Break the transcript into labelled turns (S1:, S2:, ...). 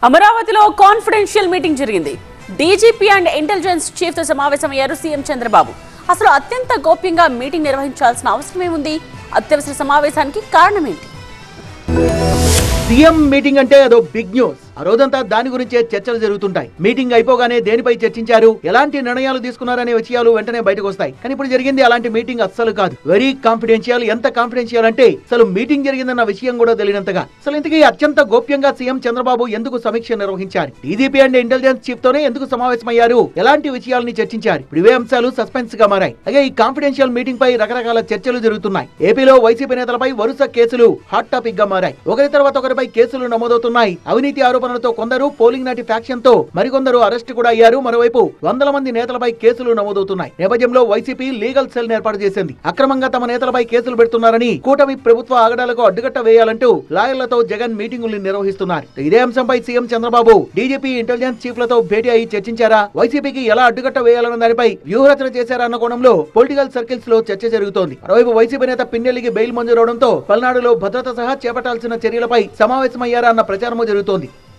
S1: అమరావతిలో confidential meeting జరిగింది DGP and intelligence chief తో సమావేశమయ్యారు సీఎం చంద్రబాబు అసలు అత్యంత గోప్యంగా మీటింగ్ నిర్వహించాల్సిన అవసరం ఏముంది అత్యవసర సమావేశానికి కారణం ఏంటి
S2: సీఎం మీటింగ్ అంటే అదో బిగ్ న్యూస్ ఆ రోజంతా దాని గురించే చర్చలు జరుగుతుంటాయి మీటింగ్ అయిపోగానే దేనిపై చర్చించారు ఎలాంటి నిర్ణయాలు తీసుకున్నారనే విషయాలు వెంటనే బయటకు వస్తాయి కానీ ఇప్పుడు జరిగింది అలాంటి మీటింగ్ అస్సలు కాదు వెరీ కాన్ఫిడెన్షియల్ ఎంత కాన్ఫిడెన్షియల్ అంటే అసలు మీటింగ్ జరిగిందన్న విషయం కూడా తెలియనంతగా అసలు ఇంతకీ అత్యంత గోప్యంగా సీఎం చంద్రబాబు ఎందుకు సమీక్ష నిర్వహించారు డీజీపీ అండ్ ఇంటెలిజెన్స్ చీఫ్ తోనే ఎందుకు సమావేశమయ్యారు ఎలాంటి విషయాలని చర్చించారు ఇప్పుడు ఇవే అంశాలు సస్పెన్స్ గా మారాయి అలాగే ఈ కాన్ఫిడెన్షియల్ మీటింగ్ పై రకరకాల చర్చలు జరుగుతున్నాయి ఏపీలో వైసీపీ నేతలపై వరుస కేసులు హాట్ టాపిక్ గా మారాయి ఒకరి తర్వాత ఒకరిపై కేసులు నమోదవుతున్నాయి అవినీతి ఆరోపణలతో కొందరు పోలింగ్ నాటి ఫ్యాక్షన్ తో మరికొందరు అరెస్ట్ కూడా అయ్యారు మరోవైపు వందల మంది నేతలపై కేసులు నమోదవుతున్నాయి నేపథ్యంలో వైసీపీ లీగల్ సెల్ ఏర్పాటు చేసింది అక్రమంగా తమ నేతలపై కేసులు పెడుతున్నారని కూటమి ప్రభుత్వ ఆగడాలకు అడ్డుకట్ట వేయాలంటూ లాయర్లతో జగన్ మీటింగులు నిర్వహిస్తున్నారు ఇదే అంశంపై సీఎం చంద్రబాబు డీజీపీ ఇంటెలిజెన్స్ చీఫ్లతో భేటీ అయి చర్చించారా వైసీపీకి ఎలా అడ్డుకట్ట వేయాలన్న దానిపై వ్యూహరచన చేశారా అన్న కోణంలో పొలిటికల్ సర్కిల్స్ లో చర్చ జరుగుతోంది మరోవైపు వైసీపీ నేత పిన్నెల్లికి బెయిల్ మంజూరవడంతో పల్నాడులో భద్రత సహా చేపట్టాల్సిన చర్యలపై సమావేశమయ్యారా అన్న ప్రచారము జరుగుతోంది